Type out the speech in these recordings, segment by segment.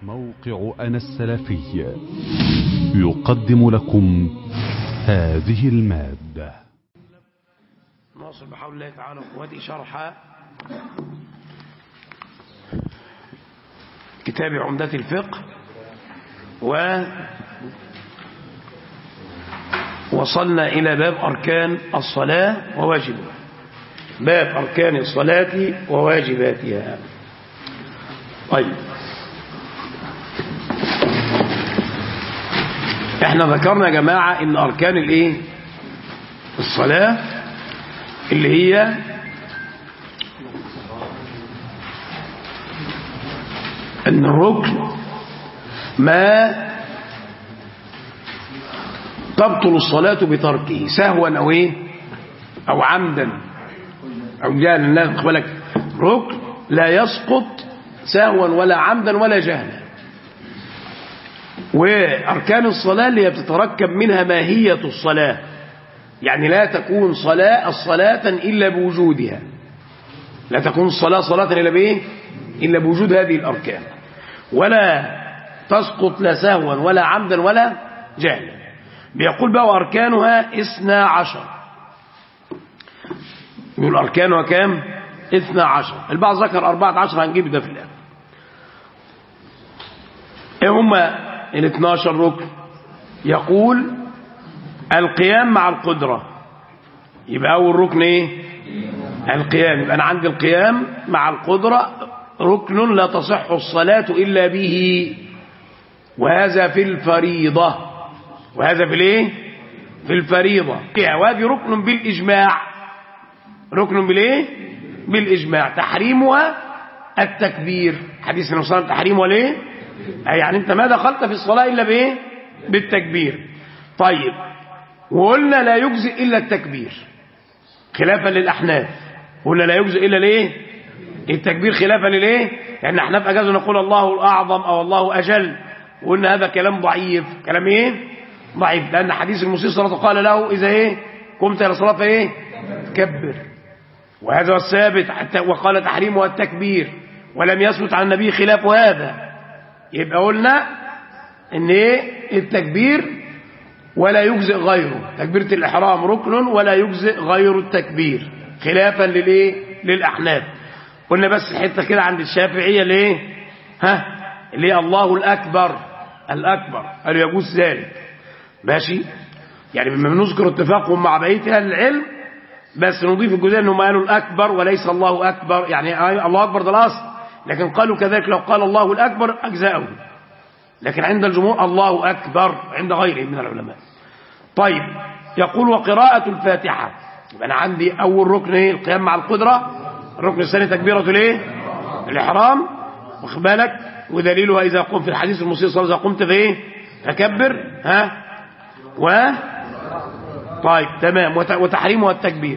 موقع أنا السلفي يقدم لكم هذه المادة نواصل بحول الله تعالى وقوته شرح كتاب عمدة الفقه و وصلنا إلى باب أركان الصلاة وواجبها باب أركان الصلاة وواجباتها طيب احنا ذكرنا يا جماعة ان أركان الايه الصلاة اللي هي ان الركن ما تبطل الصلاة بتركه سهوا او ايه او عمدا او جهلا لا خد بالك ركن لا يسقط سهوا ولا عمدا ولا جهلا واركان الصلاة اللي هي بتتركب منها ماهية الصلاة يعني لا تكون صلاة الصلاة إلا بوجودها لا تكون الصلاة صلاة إلا بإيه إلا بوجود هذه الأركان ولا تسقط لا سهوا ولا عمدا ولا جهلا بيقول بقى وأركانها اثنا عشر يقول أركانها كام اثنا عشر البعض ذكر أربعة عشر هنجيب ده في الآخر ايه هما ال 12 ركن يقول القيام مع القدرة يبقى أول ركن إيه القيام يبقى أنا عندي القيام مع القدرة ركن لا تصح الصلاة إلا به وهذا في الفريضة وهذا في الايه في الفريضة وهذه ركن بالإجماع ركن بالايه بالإجماع تحريمها التكبير حديث النبي صلى الله عليه وسلم تحريمها ليه يعني انت ما دخلت في الصلاة إلا بايه بالتكبير طيب وقلنا لا يجزئ إلا التكبير خلافا للأحناف قلنا لا يجزئ إلا ليه التكبير خلافا لليه يعني احناف أجازوا نقول الله الأعظم أو الله أجل وقلنا هذا كلام ضعيف كلام ايه ضعيف لأن حديث المسيح صلى الله قال له إذا ايه قمت إلى صلاة ايه كبر وهذا هو الثابت حتى وقال تحريمها التكبير ولم يثبت عن النبي خلاف هذا يبقى قلنا ان ايه التكبير ولا يجزئ غيره تكبيرة الإحرام ركن ولا يجزئ غير التكبير خلافا للايه للأحناف قلنا بس حتة كده عند الشافعية ليه ها اللي الله الأكبر الأكبر قالوا يجوز ذلك ماشي يعني بما نذكر اتفاقهم مع بقية أهل العلم بس نضيف الجزئية انهم قالوا الأكبر وليس الله أكبر يعني الله أكبر ده الأصل لكن قالوا كذلك لو قال الله الأكبر أجزاؤه لكن عند الجمهور الله أكبر عند غيره من العلماء طيب يقول وقراءة الفاتحة يبقى أنا عندي أول ركن ايه القيام مع القدرة الركن الثاني تكبيرة الايه الإحرام واخد بالك ودليلها إذا قمت في الحديث المصير صلى الله عليه وسلم قمت في ايه فكبر ها و طيب تمام وتحريمها التكبير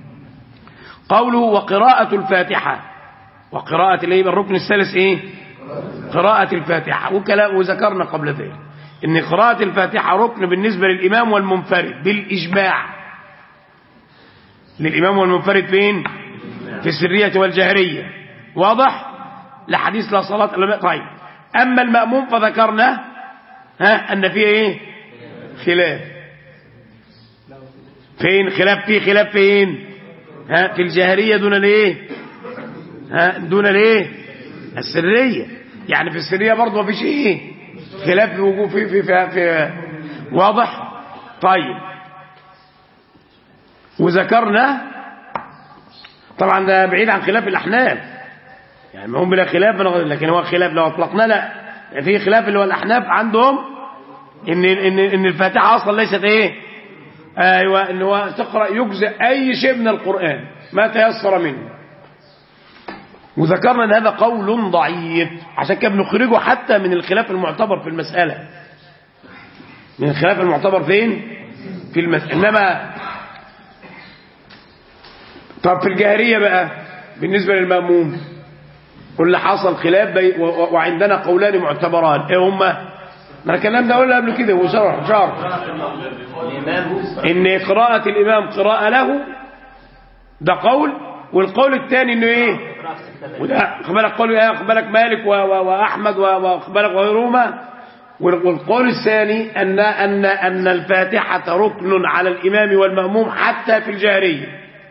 قوله وقراءة الفاتحة وقراءة الايه الركن الثالث ايه قراءة الفاتحة وكلام وذكرنا قبل ذلك ان قراءة الفاتحة ركن بالنسبة للإمام والمنفرد بالإجماع للإمام والمنفرد فين في السرية والجهرية واضح لحديث لا صلاة إلا طيب أما المأموم فذكرنا ها أن فيه ايه خلاف فين خلاف فيه خلاف فين ها في الجهرية دون الايه ها دون الايه السرية يعني في السرية برضه ما فيش ايه خلاف في وجوه في في, في, في واضح طيب وذكرنا طبعا ده بعيد عن خلاف الاحناف يعني ما هم بلا خلاف لكن هو خلاف لو اطلقنا لا في خلاف اللي هو الاحناف عندهم ان ان ان الفاتحه اصلا ليست ايه ايوه ان هو تقرا يجزئ اي شيء من القران ما تيسر منه وذكرنا ان هذا قول ضعيف عشان كده بنخرجه حتى من الخلاف المعتبر في المساله من الخلاف المعتبر فين في المساله انما طب في الجاهريه بقى بالنسبه للماموم كل حصل خلاف بي وعندنا قولان معتبران ايه هما ما الكلام ده قلنا قبل كده وشرح شرح ان قراءة الامام قراءة له ده قول والقول الثاني انه ايه وده خد بالك قول ايه خد بالك مالك و- و- واحمد و- وخد بالك وغيرهما والقول الثاني ان ان ان الفاتحه ركن على الامام والماموم حتى في الجاهريه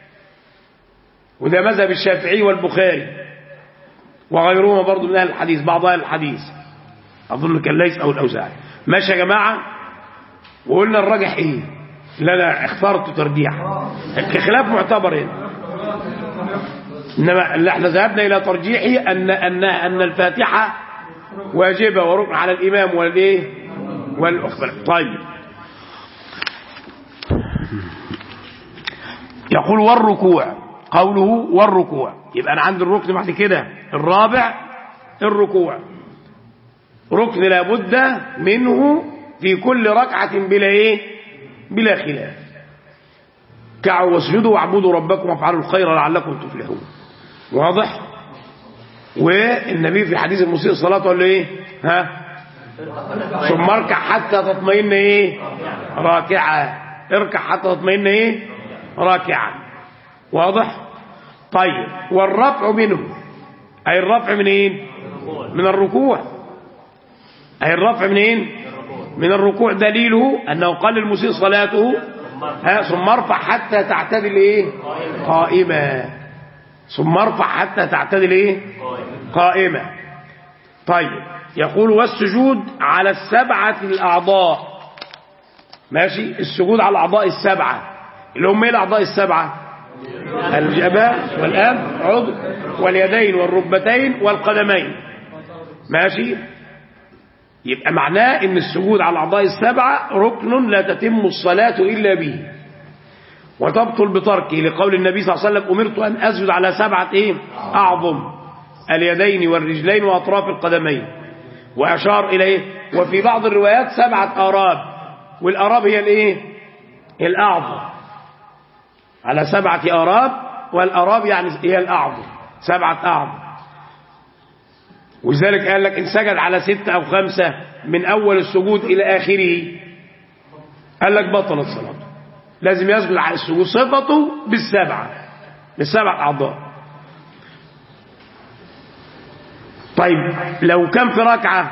وده مذهب الشافعي والبخاري وغيرهما برضو من اهل الحديث بعض اهل الحديث اظن كان ليس او الاوزاعي ماشي يا جماعه وقلنا الراجح ايه لا لا اخترت ترجيح الخلاف معتبر هنا انما اللي احنا ذهبنا الى ترجيحه ان ان ان الفاتحه واجبه وركن على الامام والايه والاخبار طيب يقول والركوع قوله والركوع يبقى انا عندي الركن بعد كده الرابع الركوع ركن لابد منه في كل ركعه بلا ايه بلا خلاف كعوا واسجدوا واعبدوا ربكم وافعلوا الخير لعلكم تفلحون واضح والنبي في حديث المسيء صلاته قال له ايه ها ثم اركع حتى تطمئن ايه راكعا اركع حتى تطمئن ايه راكعا واضح طيب والرفع منه اي الرفع من ايه من الركوع اي الرفع منين من الركوع دليله انه قال للمسيء صلاته ها ثم ارفع حتى تعتدل ايه قائمة ثم ارفع حتى تعتدل ايه قائمة طيب يقول والسجود على السبعة الأعضاء ماشي السجود على الأعضاء السبعة اللي هم ايه الأعضاء السبعة الجبهة والأنف عضو واليدين والركبتين والقدمين ماشي يبقى معناه ان السجود على الاعضاء السبعه ركن لا تتم الصلاه الا به وتبطل بتركه لقول النبي صلى الله عليه وسلم امرت ان اسجد على سبعه ايه اعظم اليدين والرجلين واطراف القدمين واشار اليه وفي بعض الروايات سبعه اراب والاراب هي الايه الاعظم على سبعه اراب والاراب يعني هي الاعظم سبعه اعظم ولذلك قال لك إن سجد على ستة أو خمسة من أول السجود إلى آخره قال لك بطلت صلاته لازم يسجد على السجود صفته بالسبعة بالسبع أعضاء طيب لو كان في ركعة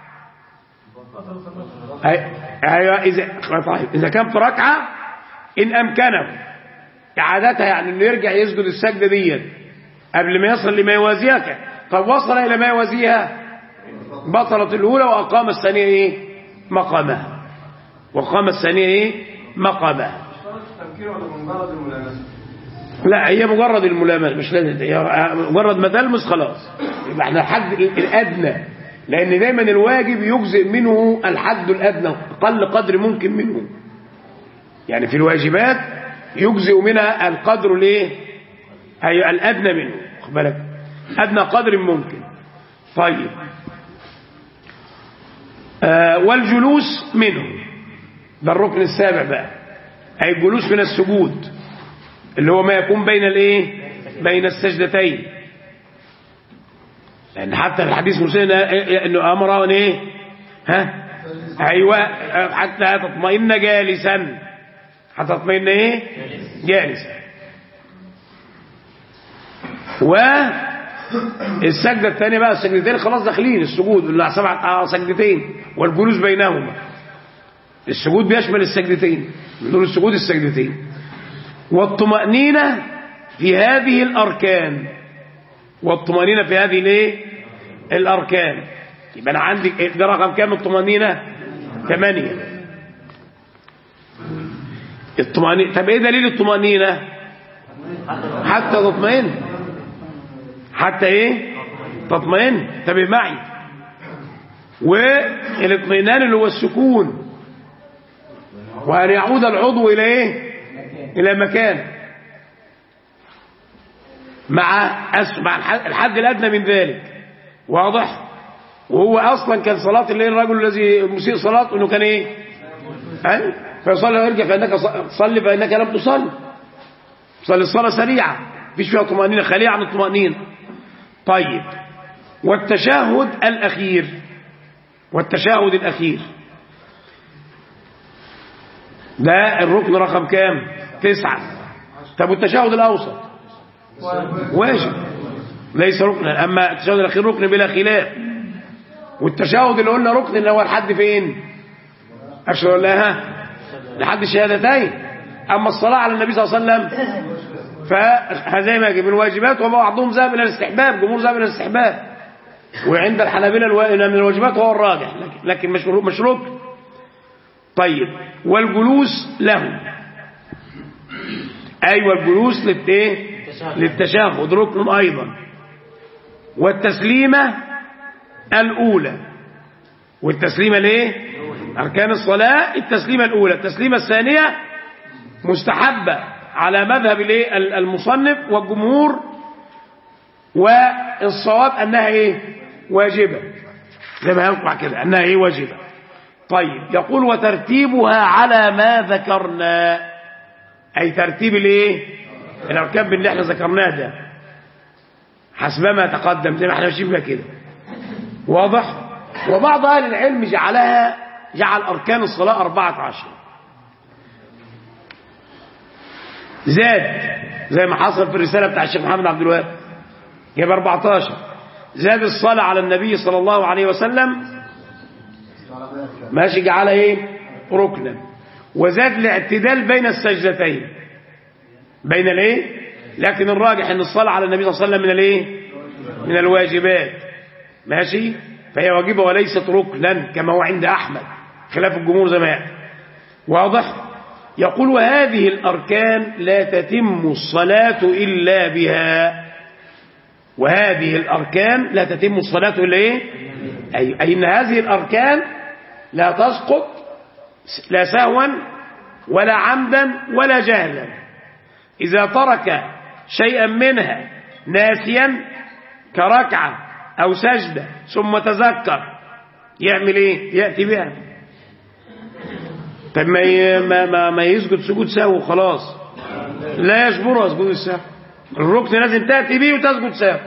أيوة إذا طيب إذا كان في ركعة إن أمكنه إعادتها يعني إنه يرجع يسجد السجدة دي قبل ما يصل لما يوازيها طب وصل إلى ما يوازيها بطلت الأولى وأقام الثانية إيه مقامها وقام الثانية إيه مقامها لا هي مجرد الملامسة مش لازم هي مجرد ما تلمس خلاص يبقى احنا الحد الأدنى لأن دايما الواجب يجزئ منه الحد الأدنى أقل قدر ممكن منه يعني في الواجبات يجزئ منها القدر الايه أي الأدنى منه خد بالك أدنى قدر ممكن طيب آه والجلوس منه ده الركن السابع بقى أي الجلوس من السجود اللي هو ما يكون بين الايه بين السجدتين لأن حتى الحديث مسلم انه امر ان ايه ها ايوه حتى تطمئن جالسا حتى تطمئن ايه جالسا والسجدة الثانية بقى السجدتين خلاص داخلين السجود اللي سبع سجدتين والجلوس بينهما السجود بيشمل السجدتين من دول السجود السجدتين والطمأنينة في هذه الأركان والطمأنينة في هذه الايه الأركان يبقى أنا عندي ده رقم كام الطمأنينة ثمانية الطمأنينة طب ايه دليل الطمأنينة حتى تطمئن حتى ايه تطمئن انتبه معي والاطمئنان اللي هو السكون وان يعود العضو الى ايه الى مكان مع أس... مع الحد الادنى من ذلك واضح وهو اصلا كان صلاه الليل الرجل الذي مسيء صلاته انه كان ايه ها فيصلي ويرجع فانك صلي فانك لم تصلي صلي الصلاه سريعه مفيش فيها طمانينه خاليه عن الطمانينه طيب والتشهد الاخير والتشهد الاخير ده الركن رقم كام تسعة طب والتشهد الأوسط واجب ليس ركنا أما التشهد الأخير ركن بلا خلاف والتشهد اللي قلنا ركن اللي هو لحد فين أشهد أن لا ها لحد الشهادتين أما الصلاة على النبي صلى الله عليه وسلم فهذا ما من الواجبات وبعضهم ذهب إلى الاستحباب جمهور ذهب إلى الاستحباب وعند الحنابلة الوا- من الواجبات هو الراجح لكن- لكن مش مش ركن طيب والجلوس له أيوة الجلوس للإيه للتشهد ركن أيضا والتسليمة الأولى والتسليمة ليه أركان الصلاة التسليمة الأولى التسليمة الثانية مستحبة على مذهب الايه ال- المصنف والجمهور والصواب أنها إيه واجبة زي ما يطلع كده أنها إيه واجبة طيب يقول وترتيبها على ما ذكرنا أي ترتيب الايه الأركان اللي احنا ذكرناه ده حسبما تقدم زي ما احنا ماشيين بيها كده واضح وبعض أهل العلم جعلها جعل أركان الصلاة أربعة عشر زاد زي ما حصل في الرسالة بتاع الشيخ محمد عبد الوهاب جاب 14 زاد الصلاة على النبي صلى الله عليه وسلم ماشي جعلها ايه ركنا وزاد الاعتدال بين السجدتين بين الايه لكن الراجح ان الصلاة على النبي صلى الله عليه وسلم من الايه من الواجبات ماشي فهي واجبة وليست ركنا كما هو عند أحمد خلاف الجمهور زي ما يأتي واضح يقول وهذه الأركان لا تتم الصلاة إلا بها وهذه الأركان لا تتم الصلاة إلا إيه أي, أي أن هذه الأركان لا تسقط لا سهوا ولا عمدا ولا جهلا إذا ترك شيئا منها ناسيا كركعة أو سجدة ثم تذكر يعمل إيه يأتي بها طب ما ي- ما ما, ما يسجد سجود سهو خلاص لا يجبرها سجود السهو الركن لازم تأتي به وتسجد سهو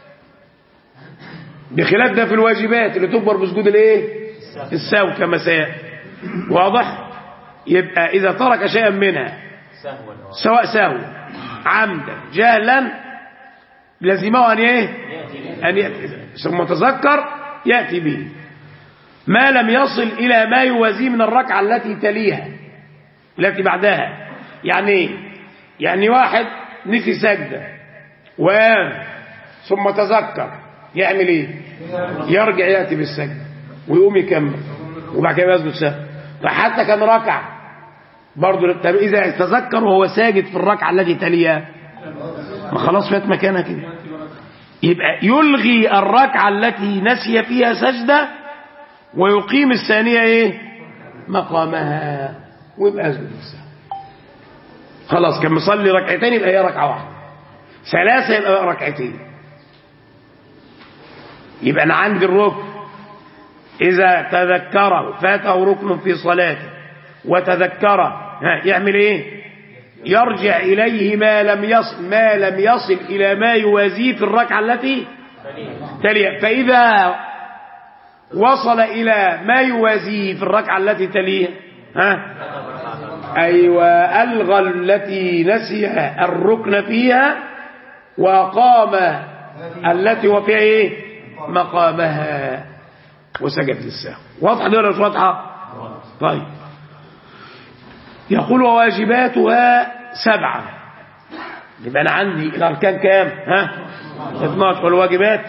بخلاف ده في الواجبات اللي تكبر بسجود الايه السهو كما سيأتي واضح يبقى إذا ترك شيئا منها سواء سهو عمدا جهلا لزمه أن ايه أن يأتي ثم تذكر يأتي به ما لم يصل إلى ما يوازيه من الركعة التي تليها التي بعدها يعني ايه يعني واحد نسي سجدة وقام ثم تذكر يعمل ايه يرجع يأتي بالسجدة ويقوم يكمل وبعد كده يسجد سهو فحتى كان ركع برضه طب إذا تذكر وهو ساجد في الركعة التي تليها ما خلاص فات مكانها كده يبقى يلغي الركعة التي نسي فيها سجدة ويقيم الثانية ايه مقامها ويبقى اسجد السهو خلاص كان مصلي ركعتين يبقى هي ركعة واحدة ثلاثة يبقى بقى ركعتين يبقى أنا عندي الركن إذا تذكره فاته ركن في صلاته وتذكره ها يعمل إيه يرجع إليه ما لم يصل ما لم يصل إلى ما يوازيه في الركعة التي تليها فإذا وصل إلى ما يوازيه في الركعة التي تليها ها أيوة ألغى التي نسي الركن فيها وقام التي هو فيها إيه مقامها وسجد للسهو واضحة دي ولا مش واضحة طيب يقول وواجباتها سبعة يبقى أنا عندي الأركان كام ها 12 والواجبات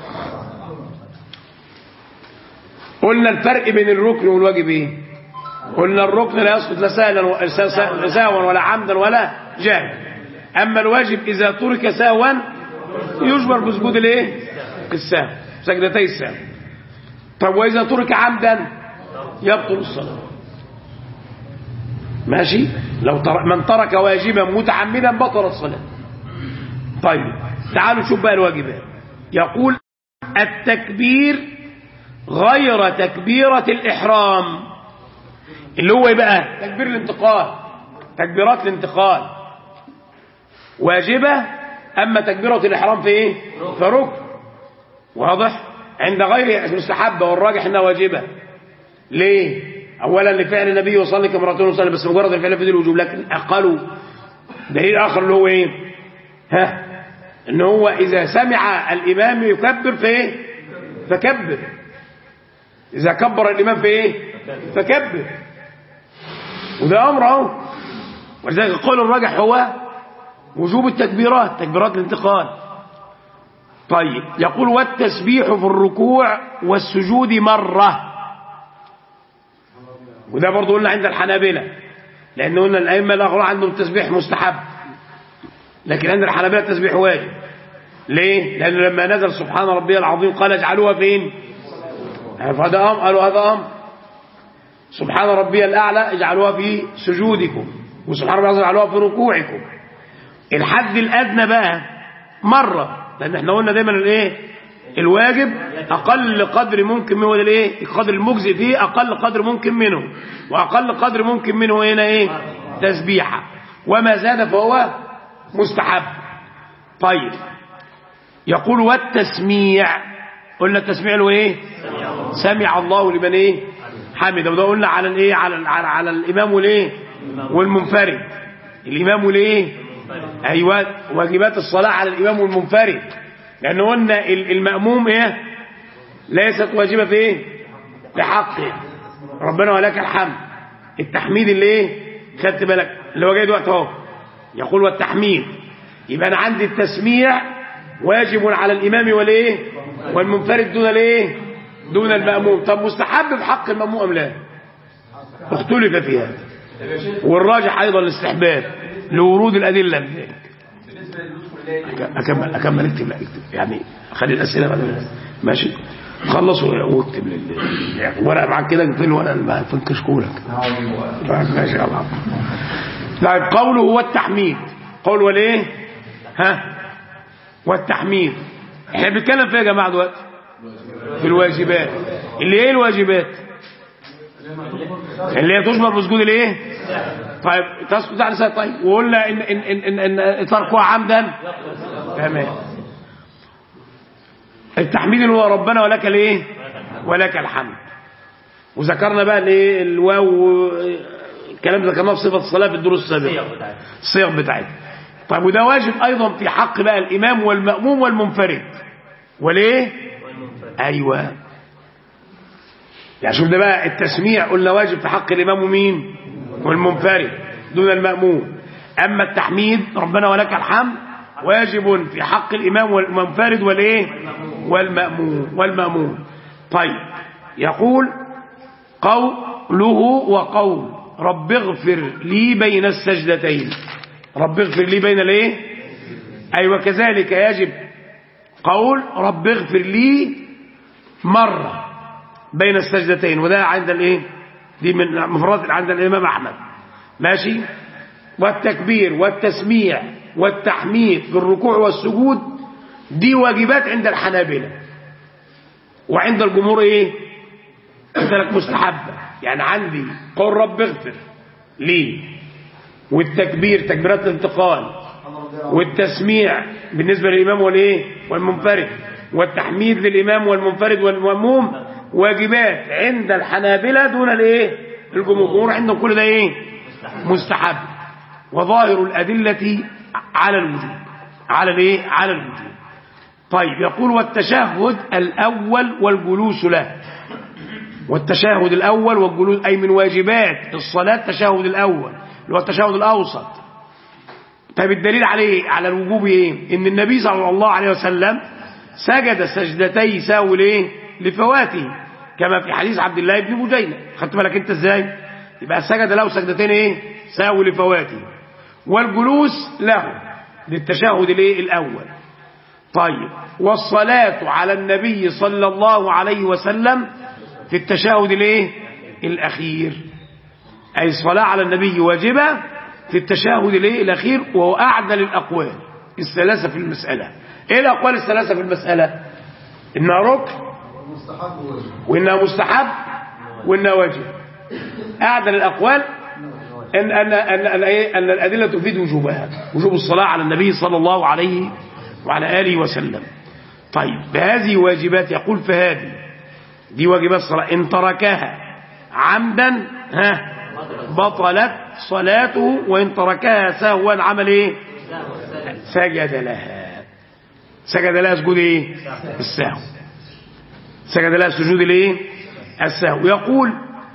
قلنا الفرق بين الركن والواجب ايه قلنا الركن لا يسقط لا سهلا و- س- سهوا ولا عمدا ولا جهلا اما الواجب اذا ترك سهوا يجبر بسجود الايه السهو سجدتي السهو طب واذا ترك عمدا يبطل الصلاه ماشي لو تر... من ترك واجبا متعمدا بطل الصلاه طيب تعالوا نشوف بقى الواجبات يقول التكبير غير تكبيرة الإحرام اللي هو إيه بقى تكبير الانتقال تكبيرات الانتقال واجبة أما تكبيرة الإحرام في إيه في ركن واضح عند غير المستحبة والراجح أنها واجبة ليه أولا لفعل النبي وصلي كمراتين وصلي بس مجرد الفعل في دي الوجوب لكن قالوا دليل آخر اللي هو إيه ها ان هو اذا سمع الامام يكبر في ايه فكبر اذا كبر الامام في ايه فكبر وده امر اهو ولذلك القول الراجح هو وجوب التكبيرات تكبيرات الانتقال طيب يقول والتسبيح في الركوع والسجود مرة وده برضه قلنا عند الحنابلة لأن قلنا الأئمة الأخرى عندهم تسبيح مستحب لكن عند الحنابلة التسبيح واجب ليه؟ لأنه لما نزل سبحان ربي العظيم قال اجعلوها فين؟ فهذا أمر قالوا هذا أمر سبحان ربي الأعلى اجعلوها في سجودكم وسبحان ربي العظيم اجعلوها في ركوعكم الحد الأدنى بقى مرة لأن احنا قلنا دايما الايه الواجب أقل قدر ممكن منه الايه القدر المجزئ فيه أقل قدر ممكن منه وأقل قدر ممكن منه هنا ايه تسبيحة وما زاد فهو مستحب طيب يقول والتسميع قلنا التسميع له ايه سمع الله لمن ايه حمده وده قلنا على الايه على على, على الامام والايه والمنفرد الامام والايه ايوه واجبات الصلاه على الامام والمنفرد لان قلنا الماموم ايه ليست واجبه في ايه لحقه ربنا ولك الحمد التحميد اللي ايه خدت بالك اللي هو جاي دلوقتي اهو يقول والتحميد يبقى انا عندي التسميع واجب على الامام والايه والمنفرد دون الايه دون الماموم طب مستحب في حق الماموم ام لا اختلف في هذا والراجح ايضا الاستحباب لورود الادله بذلك اكمل اكمل اكتب لا اكتب يعني خلي الاسئله بعد ماشي خلص واكتب يعني ورقه معاك كده اكتب ورقه ما في كشكولك ماشي يا الله طيب قوله هو التحميد قول والايه ها والتحميد احنا بنتكلم فيها يا جماعه دلوقتي في الواجبات اللي ايه الواجبات اللي هي تشمل بسجود الايه طيب تسجد على سنة طيب وقلنا ان ان ان ان, إن تركها عمدا تمام التحميد اللي هو ربنا ولك الايه ولك الحمد وذكرنا بقى الايه الواو الكلام ده ذكرناه في صفه الصلاه في الدروس السابقه الصيغ بتاعتها طيب وده واجب ايضا في حق بقى الامام والماموم والمنفرد وليه ايوه يعني شوف ده بقى التسميع قلنا واجب في حق الامام ومين والمنفرد دون الماموم اما التحميد ربنا ولك الحمد واجب في حق الامام والمنفرد والايه والماموم والماموم طيب يقول قوله وقول رب اغفر لي بين السجدتين رب اغفر لي بين الايه ايوه كذلك يجب قول رب اغفر لي مره بين السجدتين وده عند الايه دي من مفردات عند الامام احمد ماشي والتكبير والتسميع والتحميد في الركوع والسجود دي واجبات عند الحنابلة وعند الجمهور ايه لك مستحبة يعني عندي قول رب اغفر لي والتكبير تكبيرات الانتقال والتسميع بالنسبة للإمام والايه والمنفرد والتحميد للإمام والمنفرد والمأموم واجبات عند الحنابلة دون الايه الجمهور عندهم كل ده ايه مستحب وظاهر الأدلة على الوجوب على الايه على الوجوب طيب يقول والتشهد الأول والجلوس له والتشهد الأول والجلوس أي من واجبات الصلاة التشهد الأول اللي هو التشهد الأوسط طيب الدليل عليه على الوجوب ايه ان النبي صلى الله عليه وسلم سجد سجدتي ساو ليه لفواته كما في حديث عبد الله بن بجينة خدت بالك انت ازاي يبقى سجد له سجدتين ايه ساو لفواته والجلوس له للتشهد الايه الاول طيب والصلاة على النبي صلى الله عليه وسلم في التشهد الايه الاخير اي الصلاة على النبي واجبة في التشهد الايه الاخير وهو اعدل الاقوال الثلاثة في المسألة ايه الاقوال الثلاثة في المسألة انها ركن وانها مستحب وانها واجب اعدل الاقوال ان ان ان ان, إيه؟ أن الادله تفيد وجوبها وجوب الصلاه على النبي صلى الله عليه وعلى اله وسلم طيب بهذه واجبات يقول فهذه دي واجبات الصلاه ان تركها عمدا ها بطلت صلاته وان تركها سهوا عمل ايه سجد لها سجد لها سجود ايه السهو سجد لها سجود الايه السهو يقول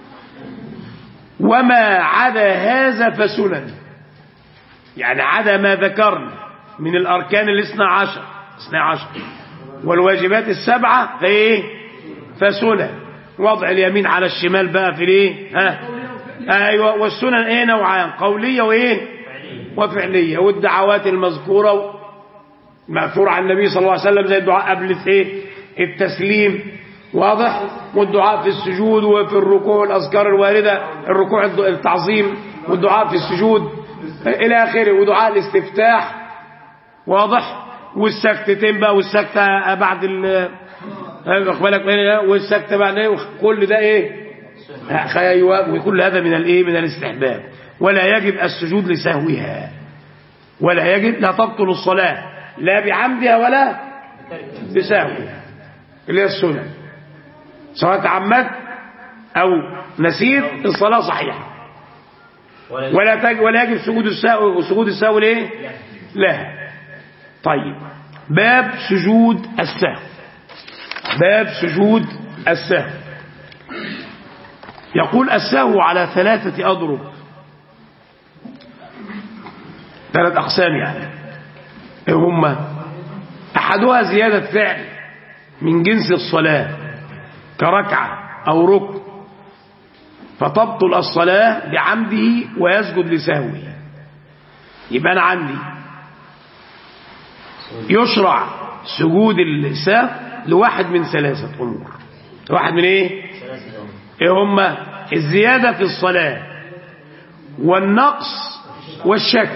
وما عدا هذا فسنن يعني عدا ما ذكرنا من الاركان الاثنى عشر اثنى عشر والواجبات السبعة فايه فسنن وضع اليمين على الشمال بقى في الايه ها ايوه والسنن ايه نوعان قوليه وايه وفعليه والدعوات المذكوره مأثور عن النبي صلى الله عليه وسلم زي الدعاء قبل ايه التسليم واضح والدعاء في السجود وفي الركوع والأذكار الواردة الركوع التعظيم والدعاء في السجود إلى آخره ودعاء الاستفتاح واضح والسكتتين بقى والسكتة بعد ال بالك والسكتة بعد ايه كل ده ايه ايوه وكل هذا من الايه من الاستحباب ولا يجب السجود لسهوها ولا يجب لا تبطل الصلاة لا بعمدها ولا بسهوها اللي هي السنة سواء تعمدت أو نسيت الصلاة صحيحة ولا تج ولا يجب سجود السهو سجود السهو ليه؟ لا طيب باب سجود السهو باب سجود السهو يقول السهو على ثلاثة أضرب ثلاث أقسام يعني إيه هم أحدها زيادة فعل من جنس الصلاة كركعة أو ركن فتبطل الصلاة بعمده ويسجد لسهوه يبقى أنا عندي يشرع سجود السهو لواحد من ثلاثة أمور واحد من إيه؟ إيه هما الزيادة في الصلاة والنقص والشك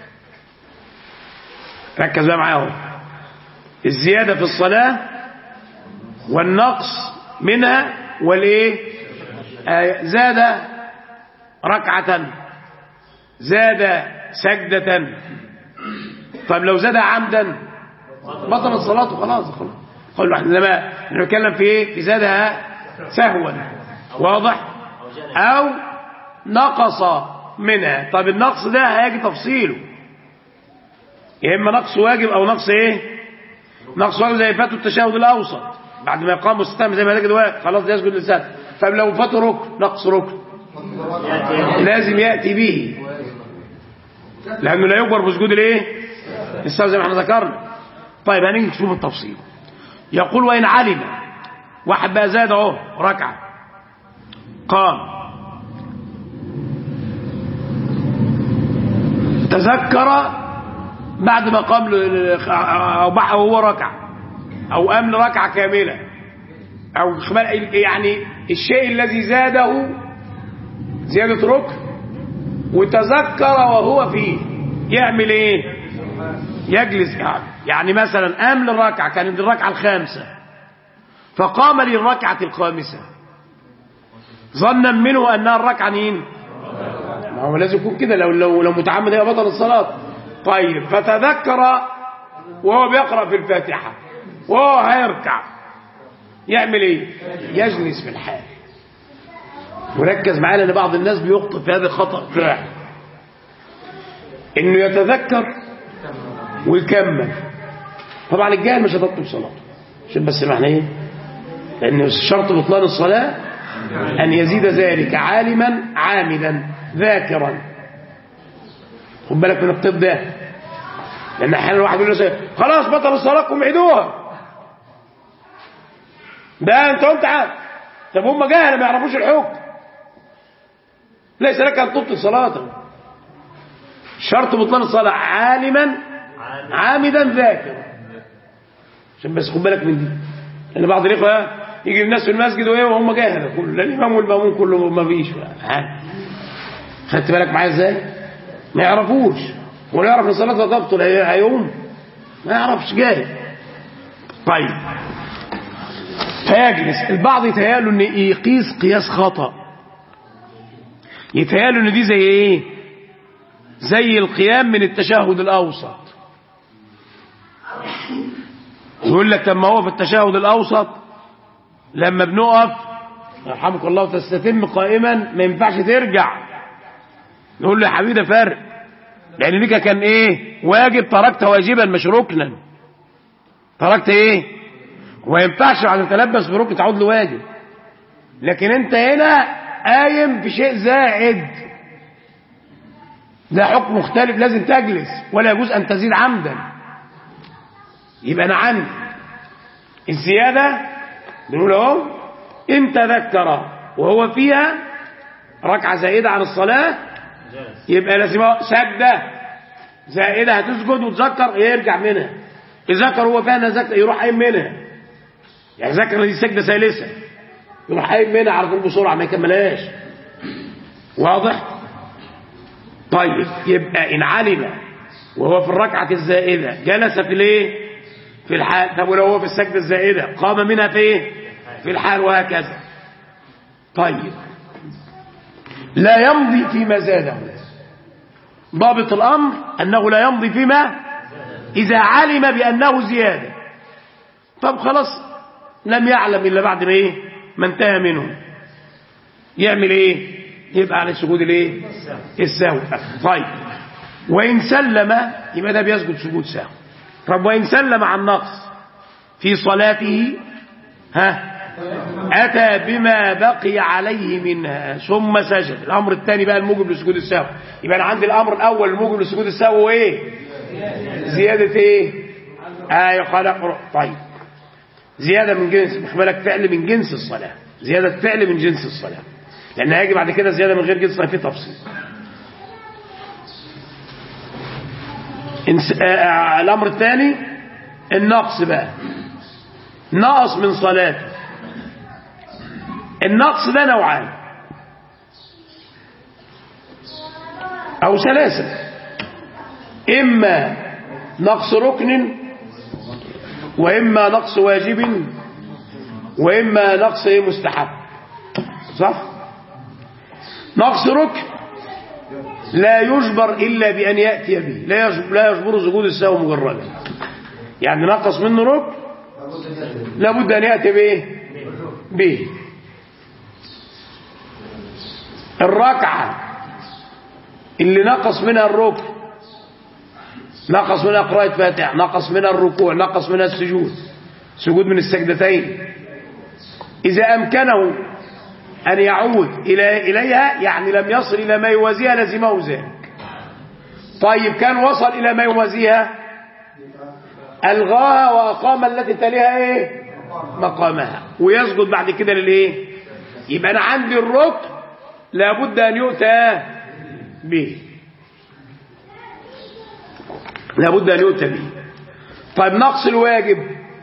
ركز بقى معاهم الزيادة في الصلاة والنقص منها والايه آه زاد ركعة زاد سجدة طب لو زاد عمدا بطلت صلاته خلاص خلاص قال واحد انما احنا بنتكلم في ايه في زادها سهوا واضح او نقص منها طب النقص ده هيجي تفصيله يا اما نقص واجب او نقص ايه نقص واجب زي فاتوا التشهد الاوسط بعد ما يقام الستام زي ما هذا كده خلاص يسجد للسهو طب لو فاتوا ركن نقص ركن لازم ياتي به لانه لا يجبر بسجود الايه السهو زي ما احنا ذكرنا طيب هنيجي نشوف التفصيل يقول وان علم واحد بقى زاد اهو ركعه قام تذكر بعد ما قام او وهو ركع او قام لركعه كامله او يعني الشيء الذي زاده زياده ركن وتذكر وهو فيه يعمل ايه يجلس يعني, يعني مثلا قام للركعه كانت الركعه الخامسه فقام للركعه الخامسه ظنا منه انها الركعه مين ما هو لازم يكون كده لو لو لو متعمد يبقى بطل الصلاه طيب فتذكر وهو بيقرا في الفاتحه وهو هيركع يعمل ايه يجلس في الحال وركز معانا ان بعض الناس بيخطئ في هذا الخطا فعلا انه يتذكر ويكمل طبعا الجاهل مش هتطلب صلاته عشان بس معنى ايه لان شرط بطلان الصلاه ان يزيد ذلك عالما عامدا ذاكرا خد بالك من الطب ده لان احيانا الواحد يقول له خلاص بطل الصلاه قوم عيدوها ده انت قلت عاد طب هم جاهله ما يعرفوش الحكم ليس لك ان تبطل صلاته شرط بطلان الصلاه عالما عامدا ذاكرا عشان بس خد بالك من دي لان بعض الاخوه يجي الناس في المسجد وايه وهم جاهله كله الامام والمامون كله ما فيش خدت بالك معايا ازاي ما يعرفوش ولا يعرف ان صلاته تبطل هيقوم ما يعرفش جاهل طيب فيجلس البعض يتهيأله ان يقيس قياس خطأ يتهيأله ان دي زي ايه زي القيام من التشهد الاوسط يقول لك لما هو في التشهد الاوسط لما بنقف يرحمك الله تستتم قائما ما ينفعش ترجع نقول له يا حبيبي ده فرق لان دي كان ايه واجب تركت واجبا مش ركنا تركت ايه وما ينفعش بعد ما تلبس بركن تعود لواجب لكن انت هنا قايم في شيء زائد ده حكم مختلف لازم تجلس ولا يجوز ان تزيد عمدا يبقى انا عندي الزياده بنقول اهو ان تذكر وهو فيها ركعه زائده عن الصلاه يبقى لازم سجده زائده هتسجد وتذكر يرجع منها يذكر هو فيها ذكر يروح قايم منها يعني ذكر دي سجده ثالثه يروح قايم منها على طول بسرعه ما يكملهاش واضح طيب يبقى ان علم وهو في الركعه الزائده جلس في الايه في الحال طب ولو هو في السجده الزائده قام منها في ايه في الحال وهكذا طيب لا يمضي فيما زاده ضابط الامر انه لا يمضي فيما اذا علم بانه زياده طب خلاص لم يعلم الا بعد ما ايه ما انتهى منه يعمل ايه يبقى على سجود الايه السهو طيب وان سلم يبقى ده بيسجد سجود سهو طب وان سلم عن نقص في صلاته ها اتى بما بقي عليه منها ثم سجد الامر الثاني بقى الموجب لسجود السهو يبقى انا عندي الامر الاول الموجب لسجود السهو هو ايه زياده ايه ايه قال اقرا طيب زياده من جنس مخبلك فعل من جنس الصلاه زياده فعل من جنس الصلاه لان هيجي بعد كده زياده من غير جنس في تفصيل إنس... آه الامر الثاني النقص بقى نقص من صلاته النقص ده نوعان او ثلاثه اما نقص ركن واما نقص واجب واما نقص ايه مستحب صح نقص ركن لا يجبر الا بان ياتي به لا يجبر, لا يجبر سجود السهو مجردا يعني نقص منه ركن لابد ان ياتي بايه به الركعه اللي نقص منها الركن نقص منها قراءة فاتحة نقص منها الركوع نقص منها السجود سجود من السجدتين إذا أمكنه أن يعود إلى إليها يعني لم يصل إلى ما يوازيها لزمه ذلك طيب كان وصل إلى ما يوازيها ألغاها وأقام التي تليها إيه مقامها ويسجد بعد كده للإيه يبقى أنا عندي الركن لابد أن يؤتى به لابد أن يؤتى به طيب نقص الواجب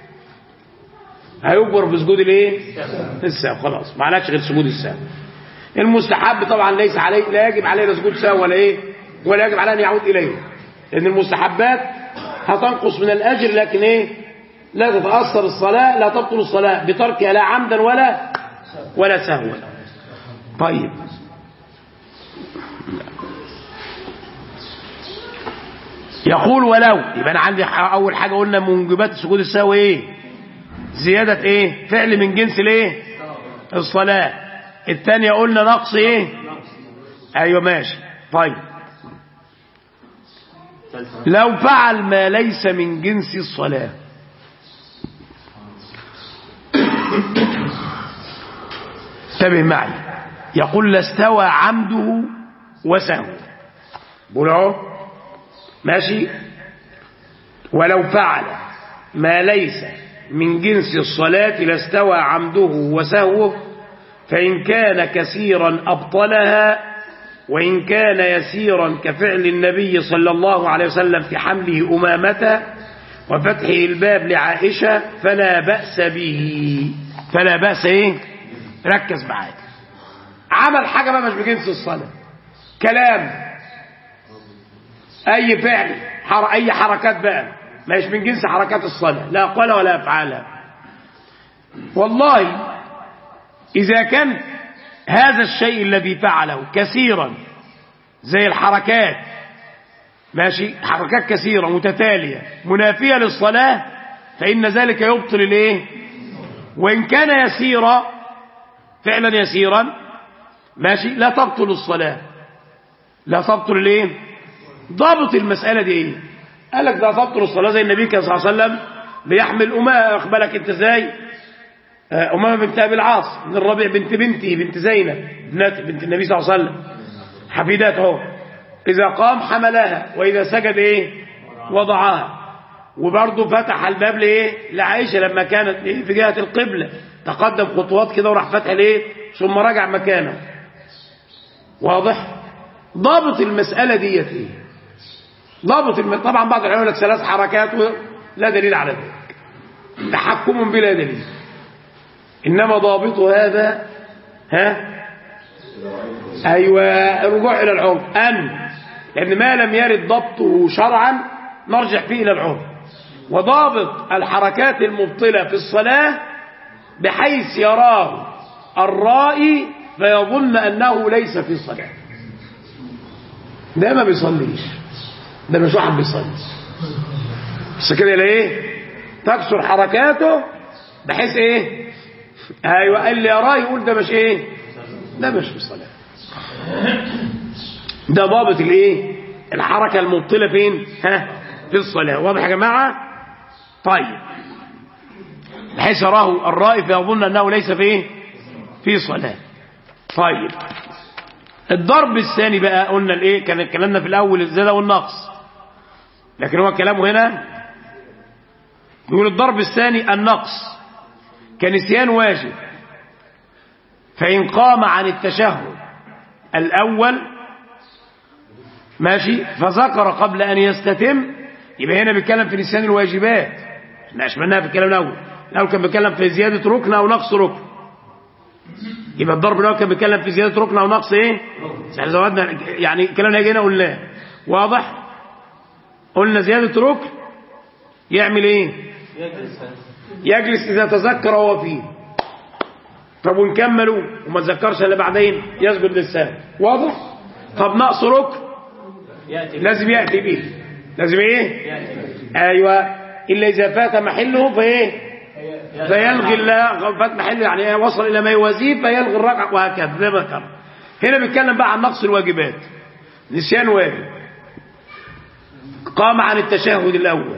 هيجبر بسجود الايه السهو خلاص ما علاش غير سجود السهو المستحب طبعا ليس عليه لا يجب عليه لا سجود سهو ولا ايه ولا يجب عليه ان يعود اليه لان المستحبات هتنقص من الاجر لكن ايه لا تتاثر الصلاه لا تبطل الصلاه بتركها لا عمدا ولا ولا سهوا طيب يقول ولو يبقى انا عندي اول حاجه قلنا موجبات سجود السهو ايه زياده ايه فعل من جنس الايه الصلاه الثانيه قلنا نقص ايه ايوه ماشي طيب لو فعل ما ليس من جنس الصلاه انتبه معي يقول لاستوى عمده وسهو بقول اهو ماشي ولو فعل ما ليس من جنس الصلاة لاستوى عمده وسهوه فإن كان كثيرا أبطلها وإن كان يسيرا كفعل النبي صلى الله عليه وسلم في حمله أمامته وفتحه الباب لعائشة فلا بأس به فلا بأس إيه ركز معايا عمل حاجة بقى مش بجنس الصلاة كلام أي فعل حر أي حركات بقى مش من جنس حركات الصلاة لا قال ولا أفعالها والله إذا كان هذا الشيء الذي فعله كثيرا زي الحركات ماشي حركات كثيرة متتالية منافية للصلاة فإن ذلك يبطل الايه وإن كان يسيرا فعلا يسيرا ماشي لا تبطل الصلاة لا تبطل الايه ضابط المسألة دي ايه قال لك ده تبطل الصلاة زي النبي صلى الله عليه وسلم بيحمل أمها أقبلك أنت ازاي آه، أمامة بنت أبي العاص من الربيع بنت بنتي بنت زينب بنت, بنت النبي صلى الله عليه وسلم حفيداته إذا قام حملها وإذا سجد إيه وضعها وبرضه فتح الباب لإيه لعائشة لما كانت إيه في جهة القبلة تقدم خطوات كده وراح فتح لإيه ثم رجع مكانه واضح ضابط المسألة ديت إيه ضابط الم... طبعا بعض العلماء يقول لك ثلاث حركات و... لا دليل على ذلك تحكم بلا دليل إنما ضابط هذا ها أيوة الرجوع إلى العرف أن لأن ما لم يرد ضبطه شرعا نرجع فيه إلى العرف وضابط الحركات المبطلة في الصلاة بحيث يراه الرائي فيظن أنه ليس في صلاة ده ما بيصليش ده مش واحد بيصلي بس كده ليه تكسر حركاته بحيث ايه ايوه اللي يراه يقول ده مش ايه ده مش في صلاه ده ضابط الايه الحركه المبطله فين ها في الصلاه واضح يا جماعه طيب بحيث يراه الرائي فيظن انه ليس في ايه في صلاه طيب الضرب الثاني بقى قلنا الايه كان كلامنا في الاول الزياده والنقص لكن هو كلامه هنا يقول الضرب الثاني النقص كنسيان واجب فإن قام عن التشهد الأول ماشي فذكر قبل أن يستتم يبقى هنا بيتكلم في نسيان الواجبات احنا اشملناها في الكلام الأول الأول كان بيتكلم في زيادة ركن أو نقص ركن يبقى الضرب الأول كان بيتكلم في زيادة ركن أو نقص إيه؟ احنا زودنا يعني الكلام اللي هنا قلناه واضح؟ قلنا زيادة ركن يعمل إيه؟ يجلس إذا تذكر وهو فيه طب ونكملوا وما تذكرش الا بعدين يسجد للسهو واضح طب نقص ركن لازم ياتي به لازم ايه ايوه الا اذا فات محله فايه فيلغي الله فات محله يعني إيه؟ وصل الى ما يوازيه فيلغي الركعه وهكذا زي ما ذكر هنا بيتكلم بقى عن نقص الواجبات نسيان واجب قام عن التشهد الاول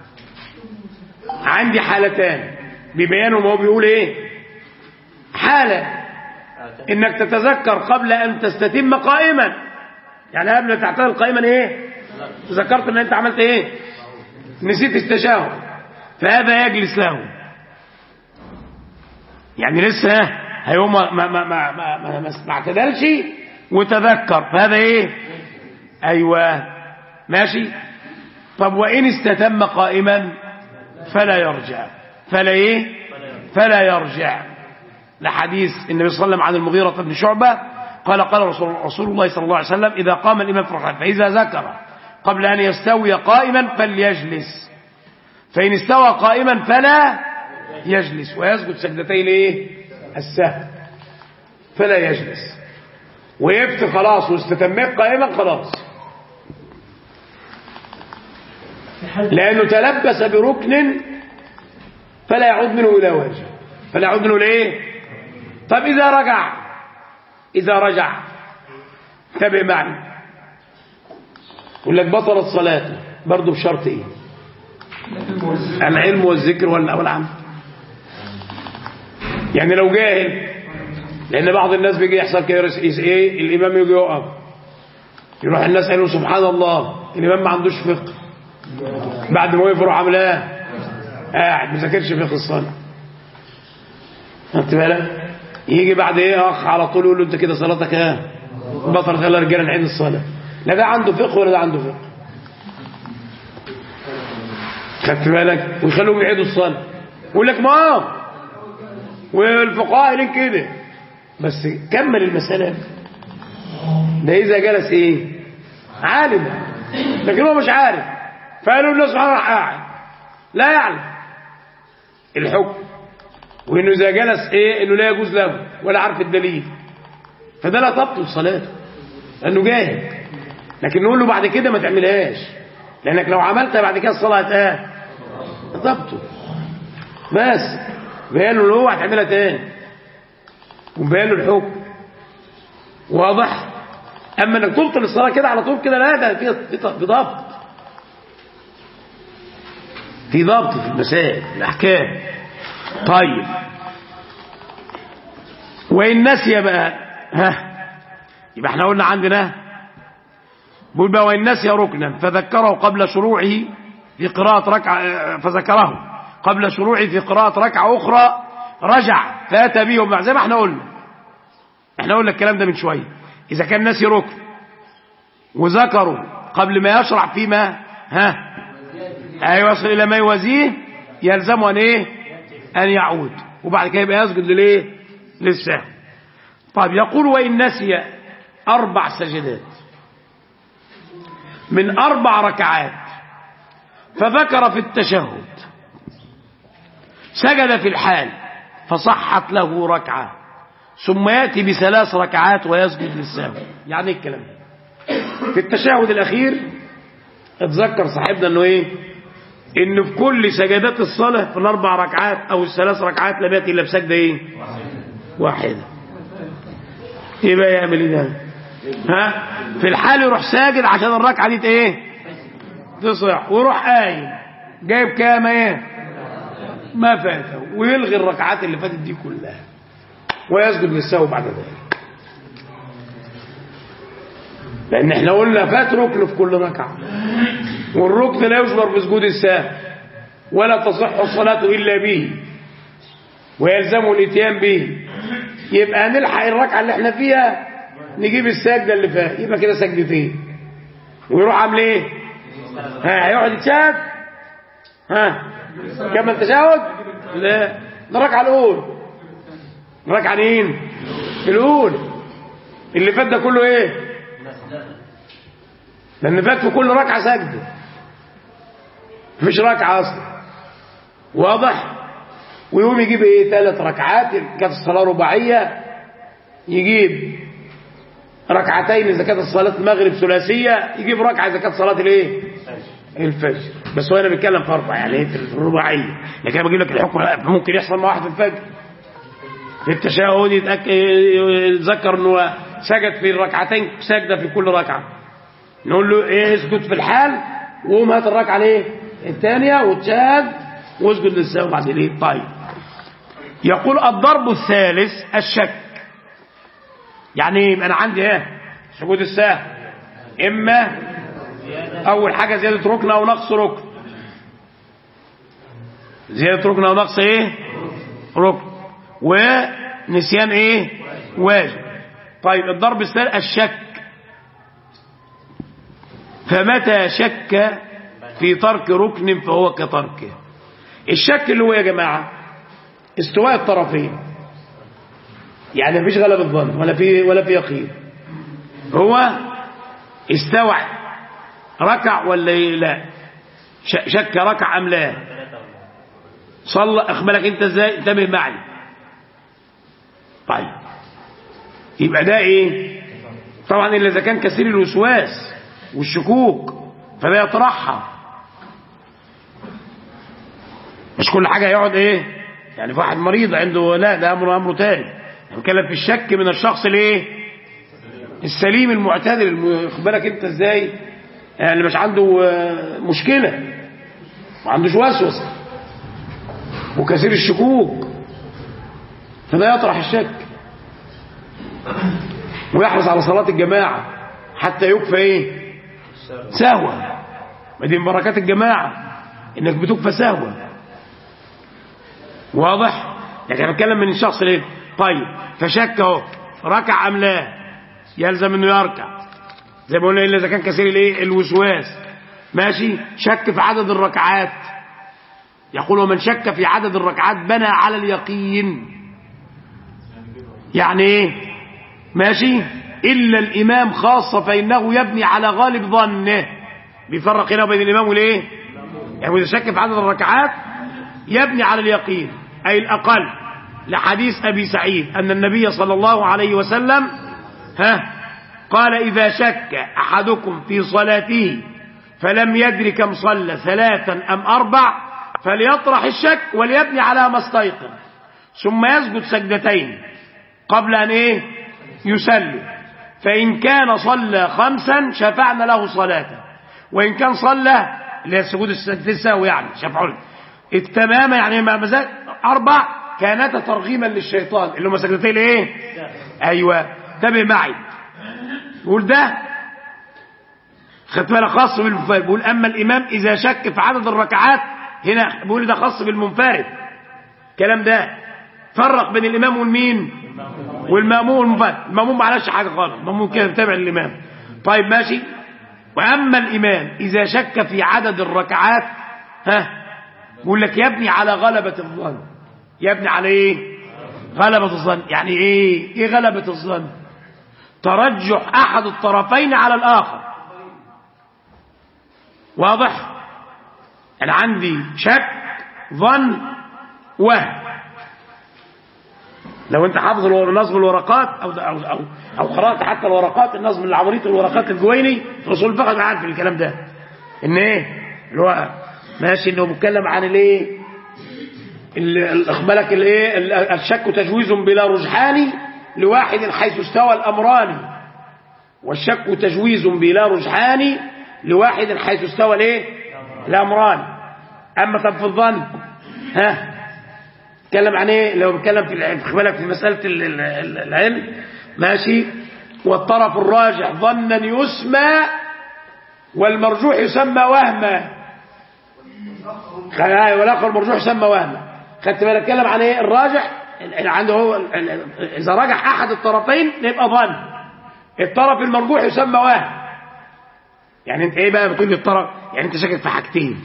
عندي حالتان ببيانهم هو بيقول ايه حالة انك تتذكر قبل ان تستتم قائما يعني قبل ما تعتدل قائما ايه تذكرت ان انت عملت ايه نسيت التشهد فهذا يجلس له يعني لسه هيوم ما ما ما ما ما, ما, ما, ما اعتدلش وتذكر فهذا ايه ايوه ماشي طب وان استتم قائما فلا يرجع فلا ايه فلا يرجع لحديث النبي صلى الله عليه وسلم عن المغيرة بن شعبة قال قال رسول, رسول الله صلى الله عليه وسلم إذا قام الإمام في الركعة فإذا ذكر قبل أن يستوي قائما فليجلس فإن استوى قائما فلا يجلس ويسجد سجدتين ايه السهل فلا يجلس ويفتي خلاص واستتميت قائما خلاص لأنه تلبس بركن فلا يعود منه إلى وجه فلا يعود منه لإيه طب إذا رجع إذا رجع تابع معي يقول لك بطلت صلاته برضه بشرط إيه العلم والذكر ولا والعمل يعني لو جاهل لأن بعض الناس بيجي يحصل كده إيه الإمام يجي يقف يروح الناس يقولوا سبحان الله الإمام ما عندوش فقه بعد ما وقف يروح عامل ايه قاعد ما ذاكرش فقه الصلاه خدت بالك يجي بعد ايه اخ على طول يقول له انت كده صلاتك ايه بطلت يلا رجاله نعيد الصلاه لا ده عنده فقه ولا ده عنده فقه خدت بالك ويخلوهم يعيدوا الصلاه يقول لك ما والفقهاء قايلين كده بس كمل المساله ده اذا جلس ايه عالم لكن هو مش عارف فقالوا الناس سبحانه قاعد لا يعلم الحكم وانه اذا جلس ايه انه لا يجوز له ولا عارف الدليل فده لا تبطل صلاته لانه جاهل لكن نقول له بعد كده ما تعملهاش لانك لو عملتها بعد كده الصلاه ايه تبطل بس بيان له هو هتعملها تاني وبيان له الحكم واضح اما انك تبطل الصلاه كده على طول كده لا ده في ضبط في ضبط في المسائل في الأحكام طيب وإن نسي بقى ها يبقى احنا قلنا عندنا بقول بقى وإن نسي ركنا فذكره قبل شروعه في قراءة ركعة فذكره قبل شروعه في قراءة ركعة أخرى رجع فأتى به ومع زي ما احنا قلنا احنا قلنا الكلام ده من شوية إذا كان نسي ركن وذكره قبل ما يشرع فيما ها أيوة يصل إلى ما يوازيه يلزمه أن إيه أن يعود وبعد كده يبقى يسجد للإيه للسهو طيب يقول وإن نسي أربع سجدات من أربع ركعات فذكر في التشهد سجد في الحال فصحت له ركعة ثم يأتي بثلاث ركعات ويسجد للسهو يعني ايه الكلام ده في التشهد الأخير اتذكر صاحبنا انه ايه انه في كل سجدات الصلاة في الاربع ركعات او الثلاث ركعات لم يأتي الا بسجدة ايه واحدة ايه بقى يعمل ايه ده ها في الحال يروح ساجد عشان الركعة دي ايه تصح ويروح قايم جايب كام ايه ما فاته ويلغي الركعات اللي فاتت دي كلها ويسجد للسهو بعد ذلك لان احنا قلنا فات ركن في كل ركعه والركن لا يجبر بسجود السهو ولا تصح الصلاه الا به ويلزمه الاتيان به يبقى نلحق الركعه اللي احنا فيها نجيب السجده اللي فيها يبقى كده سجدتين ويروح عامل ايه ها هيقعد يتشهد ها كما التشهد لا ده الركعه الاولى الركعه مين الاولى اللي فات ده كله ايه لان فات في كل ركعه سجده مفيش ركعه اصلا واضح ويقوم يجيب ايه ثلاث ركعات كانت الصلاه رباعيه يجيب ركعتين اذا كانت الصلاه المغرب ثلاثيه يجيب ركعه اذا كانت صلاه الايه الفجر بس هو انا بتكلم في اربع يعني ايه في الرباعيه لكن انا بجيب لك الحكم ممكن يحصل مع واحد في الفجر في التشهد يتذكر انه سجد في الركعتين سجده في كل ركعه نقول له ايه اسجد في الحال وقوم هات الركعه الايه الثانيه وتشهد واسجد للسهو بعد الايه طيب يقول الضرب الثالث الشك يعني ايه انا عندي ايه سجود السهو اما اول حاجه زياده ركن او نقص ركن زياده ركن او نقص ايه ركن ونسيان ايه واجب طيب الضرب الثالث الشك فمتى شك في ترك ركن فهو كتركه الشك اللي هو يا جماعه استواء الطرفين يعني مفيش غلبة ظن ولا في ولا في يقين هو استوى ركع ولا لا شك ركع ام لا صلى اخبرك انت ازاي انتبه معي طيب يبقى ده ايه طبعا الا اذا كان كثير الوسواس والشكوك فده يطرحها مش كل حاجه يقعد ايه يعني في واحد مريض عنده لا ده امر امره تاني بنتكلم في الشك من الشخص الايه السليم المعتدل خد بالك انت ازاي يعني مش عنده مشكله ما عندوش وسوسه وكثير الشكوك فده يطرح الشك ويحرص على صلاة الجماعة حتى يكفى ايه سهوة ما دي من بركات الجماعة انك بتكفى سهوة واضح لكن انا بتكلم من الشخص ليه طيب فشك اهو ركع ام لا يلزم انه يركع زي ما قلنا الا اذا كان كثير الايه الوسواس ماشي شك في عدد الركعات يقول ومن شك في عدد الركعات بنى على اليقين يعني ايه ماشي الا الامام خاصه فانه يبني على غالب ظنه بيفرق هنا بين الامام والايه يعني اذا شك في عدد الركعات يبني على اليقين اي الاقل لحديث ابي سعيد ان النبي صلى الله عليه وسلم ها قال اذا شك احدكم في صلاته فلم يدر كم صلى ثلاثا ام اربع فليطرح الشك وليبني على ما استيقن ثم يسجد سجدتين قبل ان ايه يسلم فان كان صلى خمسا شفعنا له صلاته وان كان صلى اللي هي السجود السجدتين السهو يعني شفعون التمام يعني ما مزاج اربع كانتا ترغيما للشيطان اللي هم سجدتين ايه ايوه انتبه معي يقول ده خدت بالك خاص بالمنفرد بيقول اما الامام اذا شك في عدد الركعات هنا بيقول ده خاص بالمنفرد الكلام ده فرق بين الامام والمين والماموم والمنفرد الماموم ما عليهش حاجه خالص الماموم كده متابع الامام طيب ماشي واما الامام اذا شك في عدد الركعات ها بيقول لك يبني على غلبه الظن يبني على ايه غلبه الظن يعني ايه ايه غلبه الظن ترجح احد الطرفين على الاخر واضح انا عندي شك ظن وهم لو انت حافظ الور- نظم الورقات او او او, أو قرات حتى الورقات النظم العمريط الورقات الجويني في اصول الفقه أنا عارف الكلام ده ان ايه اللي هو ماشي انه بيتكلم عن الايه ال- ال- اخبالك الايه ال- الشك تجويز بلا رجحان لواحد حيث استوى الامران والشك تجويز بلا رجحان لواحد حيث استوى الايه الامران اما طب في الظن ها اتكلم عن ايه لو بيتكلم في الع- في بالك في مساله ال- ال- ال- العلم ماشي والطرف الراجح ظنا يسمى والمرجوح يسمى وهما خ- والاخر المرجوح يسمى وهما خدت بالك اتكلم عن ايه الراجح اللي عنده هو ال- ال- اذا رجح احد الطرفين يبقى ظن الطرف المرجوح يسمى وهم يعني انت ايه بقى بتقول لي الطرف يعني انت شاكك في حاجتين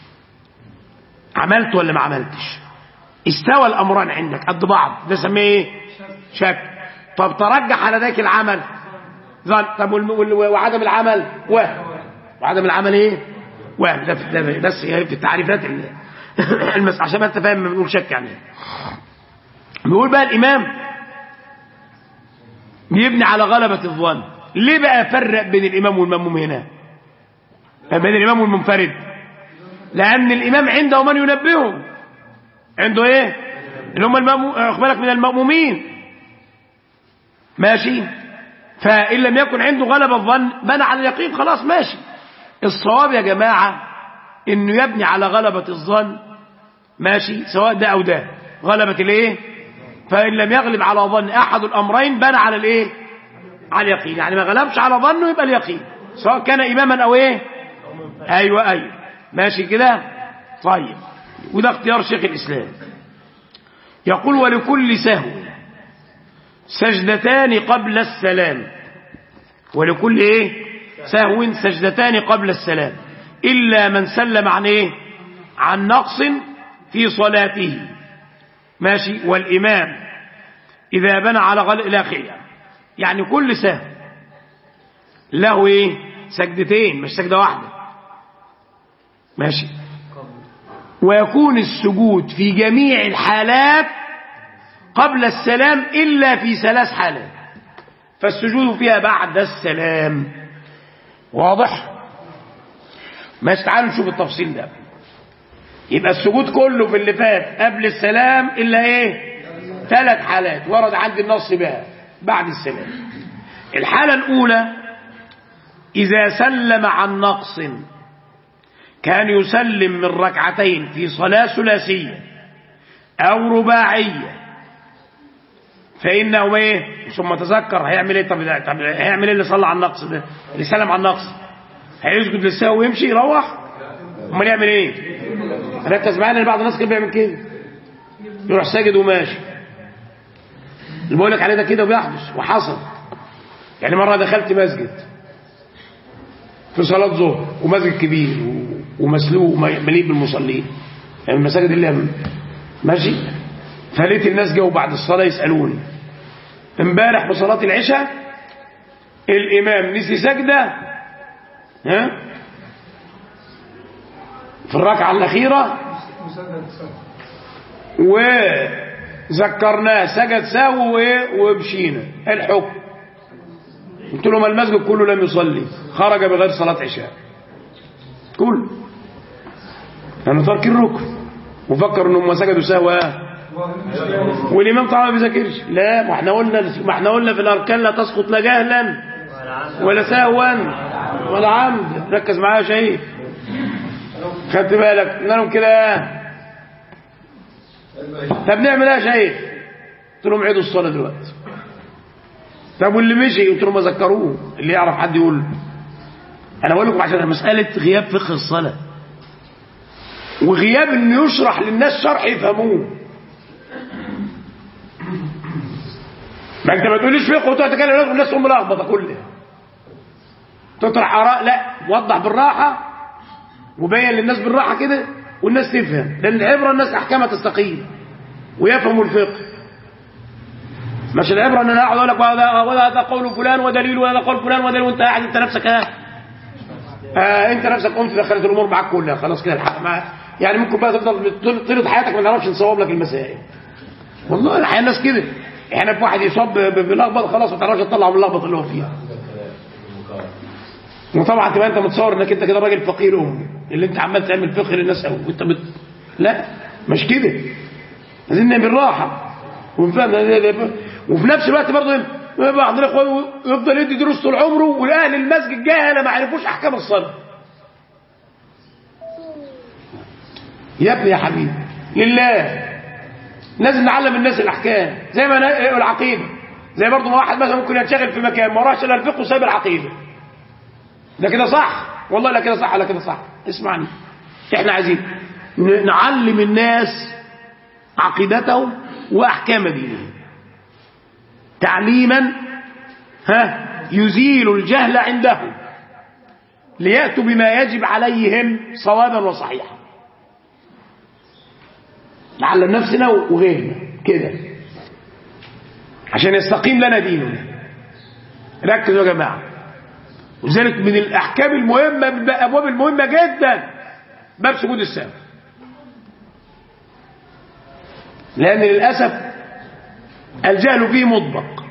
عملت ولا ما عملتش استوى الامران عندك قد بعض ده سميه ايه شك طب ترجح على ذاك العمل ظن طب وال- وال- وعدم العمل وهم وعدم العمل ايه وهم ده في ده بس هي في التعريفات ال- المس عشان ما انت فاهم ما بنقول شك يعني بيقول بقى الامام بيبني على غلبة الظن ليه بقى فرق بين الامام والمأموم هنا بين الامام والمنفرد لان الامام عنده من ينبهه عنده ايه اللي هم المأمو... بالك من المأمومين ماشي فإن لم يكن عنده غلبة الظن بنى على اليقين خلاص ماشي الصواب يا جماعة انه يبني على غلبة الظن ماشي سواء ده او ده غلبة الايه فإن لم يغلب على ظن احد الامرين بنى على الايه على اليقين يعني ما غلبش على ظنه يبقى اليقين سواء كان اماما او ايه ايوه ايوه ماشي كده طيب وده اختيار شيخ الاسلام يقول ولكل سهو سجدتان قبل السلام ولكل ايه سهو سجدتان قبل السلام الا من سلم عن ايه عن نقص في صلاته ماشي والامام اذا بنى على غل الى اخره يعني كل سهو له ايه سجدتين مش سجده واحده ماشي ويكون السجود في جميع الحالات قبل السلام إلا في ثلاث حالات فالسجود فيها بعد السلام واضح ماشي تعالوا نشوف التفصيل ده يبقى السجود كله في اللي فات قبل السلام إلا إيه ثلاث حالات ورد عندي النص بها بعد السلام الحالة الأولى إذا سلم عن نقص كان يسلم من ركعتين في صلاة ثلاثية أو رباعية فإنه إيه ثم تذكر هيعمل إيه طب, طب هيعمل إيه اللي صلى على النقص ده اللي سلم على النقص هيسجد للسهو ويمشي يروح امال يعمل إيه ركز معانا ان بعض الناس كان بيعمل كده يروح ساجد وماشي اللي بقول لك عليه ده كده بيحدث وحصل يعني مرة دخلت مسجد في صلاة ظهر ومسجد كبير ومسلوق مليء بالمصلين يعني المساجد اللي ماشي فلقيت الناس جاوا بعد الصلاة يسألوني امبارح في صلاة العشاء الإمام نسي سجدة ها في الركعة الأخيرة وذكرناه سجد سهو ومشينا الحكم قلت لهم المسجد كله لم يصلي خرج بغير صلاة عشاء كله لأنه ترك الركن وفكر انهم سجدوا سهوا والامام طبعا ما بيذاكرش لا ما احنا قلنا ما احنا قلنا في الاركان لا تسقط لا جهلا ولا سهوا ولا عمد ركز معايا يا شيخ خدت بالك قلنا لهم كده طب نعمل ايه يا شيخ قلت لهم عيدوا الصلاه دلوقتي طب واللي مشي قلت لهم ذكروه اللي يعرف حد يقول له. انا بقول لكم عشان مساله غياب فقه الصلاه وغياب انه يشرح للناس شرح يفهموه ما انت ما تقوليش فقه وتقعد تتكلم الناس تقوم ملخبطه كلها تطرح اراء لا وضح بالراحه وبين للناس بالراحه كده والناس تفهم لان العبره الناس احكامها تستقيم ويفهموا الفقه مش العبره ان انا اقعد اقول لك وهذا وهذا قول فلان ودليل وهذا قول فلان ودليل وانت قاعد انت نفسك ها آه انت نفسك قمت دخلت الامور معاك كلها خلاص كده الحق ما يعني ممكن بقى تفضل طول- طيله حياتك ما تعرفش نصوب لك المسائل والله الحقيقه الناس كده احنا في واحد يصاب ب- ب- بلخبط خلاص ما تعرفش تطلعه من اللخبط اللي هو فيها وطبعا تبقى انت متصور انك انت كده راجل فقير امي اللي انت عمال تعمل فقه للناس قوي وانت بت... لا مش كده عايزين نعمل بالراحه ونفهم وفي نفس الوقت برضه بعض الاخوان يفضل يدي دروس طول عمره والاهل المسجد جهله ما عرفوش احكام الصلاه يا ابني يا حبيبي لله لازم نعلم الناس الاحكام زي ما أنا- العقيده زي برضه ما واحد مثلا ممكن ينشغل في مكان ما راحش الا الفقه وسايب العقيده ده كده صح والله لا كده صح ولا كده صح اسمعني احنا عايزين ن- نعلم الناس عقيدتهم واحكام دينهم تعليما ها يزيل الجهل عندهم لياتوا بما يجب عليهم صوابا وصحيحا نعلم نفسنا وغيرنا كده عشان يستقيم لنا ديننا ركزوا يا جماعه وذلك من الاحكام المهمه من الابواب المهمه جدا باب سجود السهو لان للاسف الجهل فيه مطبق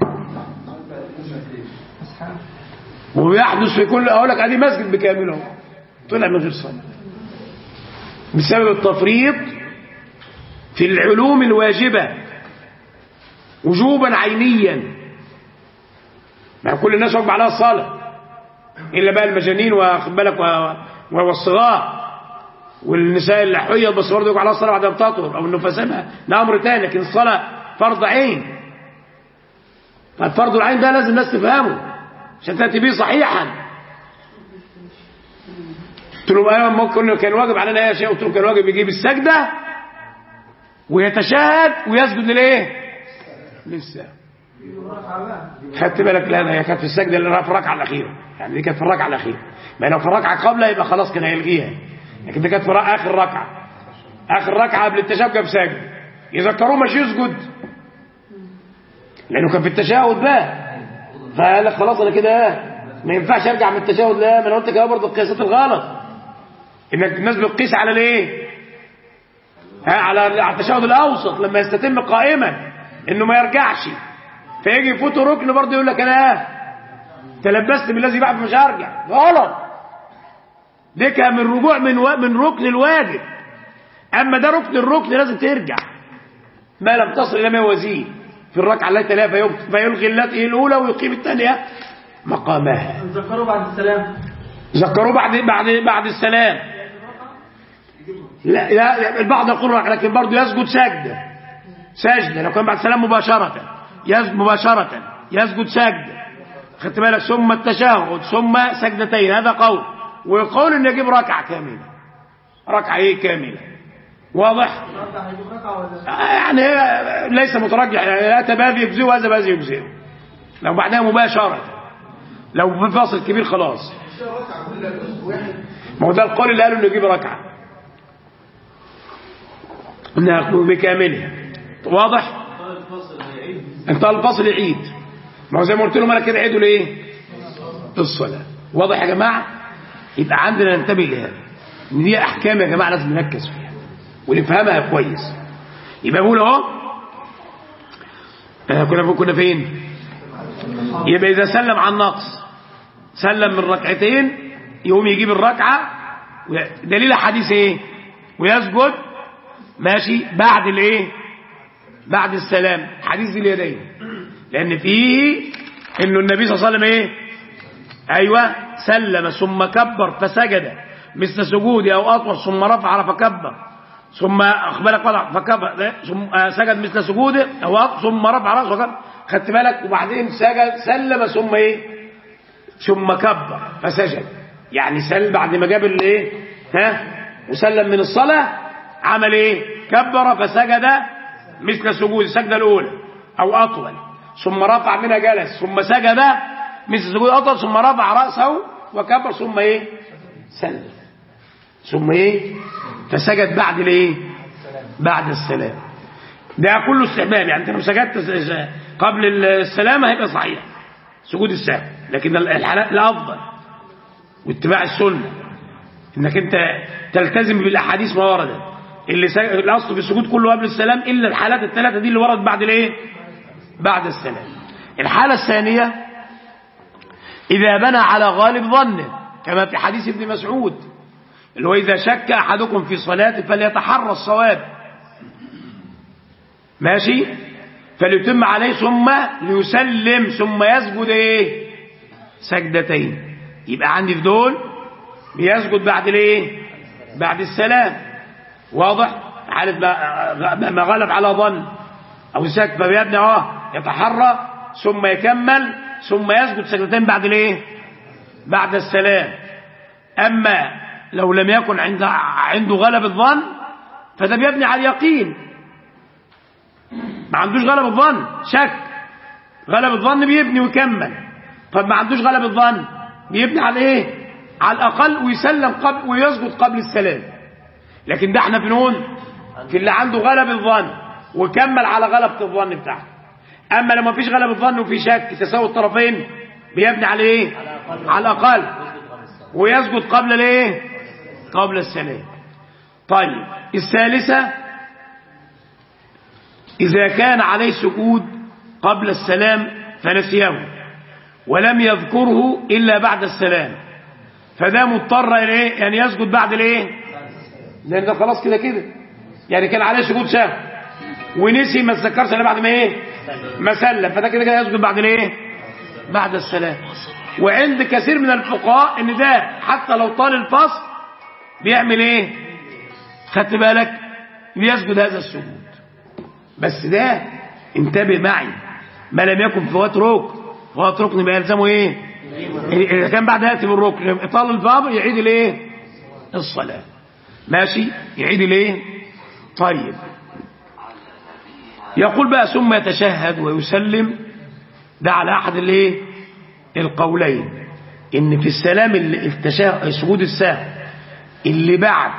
وبيحدث في كل اقول لك ادي مسجد بكامله طلع من غير صلاه بسبب التفريط في العلوم الواجبه وجوبا عينيا ما كل الناس واجب عليها الصلاه الا بقى المجانين واخد بالك و- و- والصغار والنساء اللي حيض بس برضه يجوا على الصلاه بعد ما بتطهر او النفساء ده امر تاني لكن الصلاه فرض عين فالفرض العين ده لازم الناس تفهمه عشان تاتي به صحيحا قلت لهم ايوه ممكن كان واجب علينا ايه شيء قلت لهم كان واجب يجيب السجده ويتشهد ويسجد للايه؟ للسهو خدت بالك لا ده هي كانت في السجده اللي في الركعه الاخيره يعني دي كانت في الركعه الاخيره ما لو في الركعه قبلها يبقى خلاص كان هيلغيها لكن دي كانت في اخر ركعه اخر ركعه قبل التشهد جاب سجد يذكروه مش يسجد لانه كان في التشهد بقى فقال لك خلاص انا كده ما ينفعش ارجع من التشهد لا ما انا قلت كده برضه القياسات الغلط انك الناس بتقيس على الايه ها على على التشهد الاوسط لما يستتم قائما انه ما يرجعش فيجي يفوت ركن برضه يقول لك انا اه تلبست بالذي بعد مش هرجع غلط دي كان من رجوع من و... من ركن الواجب اما ده ركن الركن لازم ترجع ما لم تصل الى ما يوازيه في الركعه التي تليها في... فيلغي التي الاولى ويقيم الثانيه مقامها ذكروا بعد السلام ذكروه بعد بعد بعد السلام لا لا البعض يقول ركعة، لكن برضه يسجد سجده سجده لو كان بعد السلام مباشره يسجد مباشره يسجد سجده خدت بالك ثم التشهد ثم سجدتين هذا قول وقول ان يجيب ركعه كامله ركعه ايه كامله واضح ركعة هيجيب ركعة ولا آه، يعني هي ليس مترجح يعني لا تبادي يجزئه وهذا بادي يجزئه لو بعدها مباشره لو في فاصل كبير خلاص ما هو ده القول اللي قالوا انه يجيب ركعه انها بكاملها واضح انتهى الفصل يعيد ما هو زي ما قلت لهم انا كده عيدوا لايه الصلاه واضح يا جماعه يبقى عندنا ننتبه لهذا ان دي احكام يا جماعه لازم نركز فيها ونفهمها كويس يبقى بقول اهو آه، كنا كنا فين يبقى اذا سلم عن نقص سلم من ركعتين يقوم يجيب الركعه وي- دليل حديث ايه ويسجد ماشي بعد الايه بعد السلام حديث ذي اليدين لان فيه انه النبي صلى الله عليه وسلم ايه ايوه سلم ثم كبر فسجد مثل سجودي او اطول ثم رفع فكبر ثم اخبرك وضع فكبر ثم آه، سجد مثل سجوده او أطول ثم رفع راسه وكبر خدت بالك وبعدين سجد سلم ثم ايه ثم كبر فسجد يعني سل بعد ما جاب الايه ها وسلم من الصلاه عمل ايه كبر فسجد مثل سجود السجده الاولى او اطول ثم رفع منها جلس ثم سجد مثل سجود اطول ثم رفع راسه وكبر ثم ايه سلم ثم ايه فسجد بعد الايه بعد السلام ده كله استحباب يعني انت لو سجدت قبل السلام هيبقى صحيح سجود السهو لكن الحلال الافضل واتباع السنه انك انت تلتزم بالاحاديث ما ورد اللي سج... الاصل في السجود كله قبل السلام الا الحالات الثلاثه دي اللي وردت بعد الايه بعد السلام الحاله الثانيه اذا بنى على غالب ظنه كما في حديث ابن مسعود اللي هو اذا شك احدكم في صلاته فليتحرى الصواب ماشي فليتم عليه ثم ليسلم ثم يسجد ايه سجدتين يبقى عندي في دول بيسجد بعد الايه بعد السلام واضح عارف ما ما غلب على ظن او شك فبيبني اه يتحرى ثم يكمل ثم يسجد سجدتين بعد الايه بعد السلام اما لو لم يكن عند عنده غلب الظن فده بيبني على اليقين ما عندوش غلب الظن شك غلب الظن بيبني ويكمل طب ما عندوش غلب الظن بيبني على ايه على الاقل ويسلم قبل ويسجد قبل السلام لكن ده احنا بنقول في اللي عنده غلب الظن وكمل على غلبة الظن بتاعته اما لو ما فيش غلب الظن وفي شك تساوي الطرفين بيبني على ايه على الاقل ويسجد قبل الايه قبل السلام طيب الثالثه إذا كان عليه سجود قبل السلام فنسيه ولم يذكره إلا بعد السلام فده مضطر إليه يعني يسجد بعد الإيه لأن ده خلاص كده كده يعني كان عليه سجود سهو ونسي ما تذكرش إلا بعد ما إيه ما سلم فده كده كده يسجد بعد الإيه بعد السلام وعند كثير من الفقهاء ان ده حتى لو طال الفصل بيعمل ايه خدت بالك بيسجد هذا السجود بس ده انتبه معي ما لم يكن فوات ركن فوات ركن يبقى يلزمه ايه اذا كان بعد ياتي بالركن طال الفضل يعيد الايه الصلاه ماشي يعيد الايه طيب يقول بقى ثم يتشهد ويسلم ده على احد الايه القولين ان في السلام اللي التشهد سجود السهو اللي بعد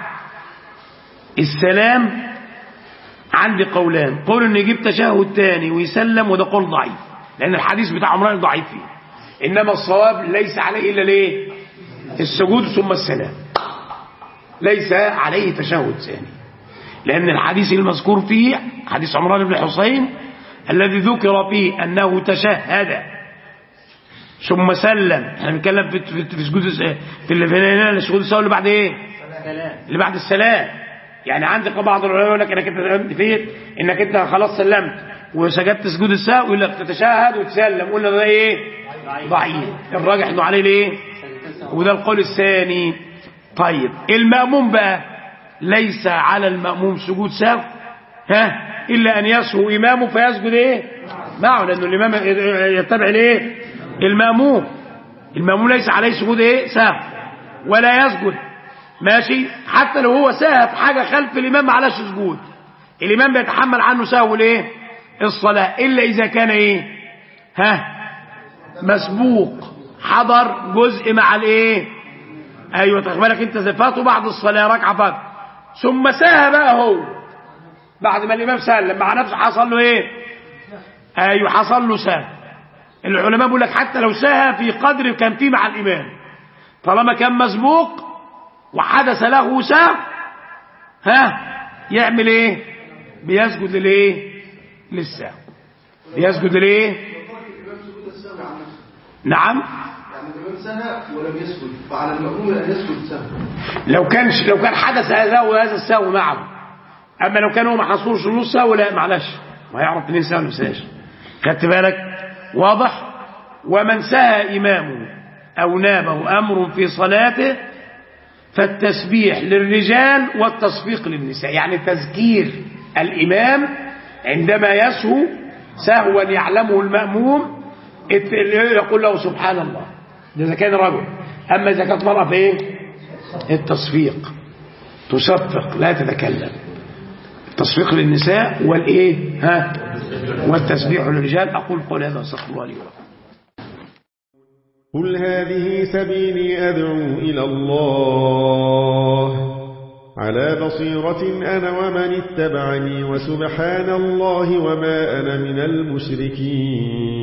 السلام عندي قولان قول ان يجيب تشهد تاني ويسلم وده قول ضعيف لان الحديث بتاع عمران ضعيف فيه انما الصواب ليس عليه الا ليه السجود ثم السلام ليس عليه تشهد ثاني لان الحديث المذكور فيه حديث عمران بن حسين الذي ذكر فيه انه تشهد ثم سلم احنا بنتكلم في في في سجود في اللي في سجود السهو اللي بعد ايه اللي بعد السلام يعني عندك بعض العلماء يقول لك انك انت سلمت فين انك انت خلاص سلمت وسجدت سجود السهو يقول لك تتشهد وتسلم قلنا ده ايه ضعيف الراجح انه عليه الايه وده القول الثاني طيب المأموم بقى ليس على المأموم سجود سهو ها الا ان يسهو امامه فيسجد ايه معه لانه الامام يتبع الايه المأموم المأموم ليس عليه سجود ايه سهو ولا يسجد ماشي حتى لو هو ساهى في حاجة خلف الإمام ما عليهاش سجود الإمام بيتحمل عنه سهو الايه الصلاة إلا إذا كان إيه ها مسبوق حضر جزء مع الإيه أيوة تخبرك أنت زفاته بعد الصلاة ركعة فات ثم ساهى بقى هو بعد ما الإمام سلم مع نفسه حصل له إيه أيوة حصل له سهى العلماء بيقول لك حتى لو ساهى في قدر كان فيه مع الإمام طالما كان مسبوق وحدث له سهو ها يعمل ايه بيسجد للايه للسهو بيسجد للايه نعم يعني الإمام سهى ولم يسجد فعلى المأموم أن يسجد سهو لو كان لو كان حدث هذا وهذا السهو معه اما لو كان هو ما حصلوش نص سهو لا معلش ما يعرف منين سهو نفسهاش خدت بالك واضح ومن سهى امامه او نابه امر في صلاته فالتسبيح للرجال والتصفيق للنساء يعني تذكير الإمام عندما يسهو سهوا يعلمه المأموم يقول له سبحان الله ده إذا كان رجل أما إذا كانت مرأة فإيه التصفيق تصفق لا تتكلم التصفيق للنساء والإيه ها والتسبيح للرجال أقول قول هذا أستغفر الله لي ولكم قل هذه سبيلي أدعو إلى الله على بصيرة أنا ومن اتبعني وسبحان الله وما أنا من المشركين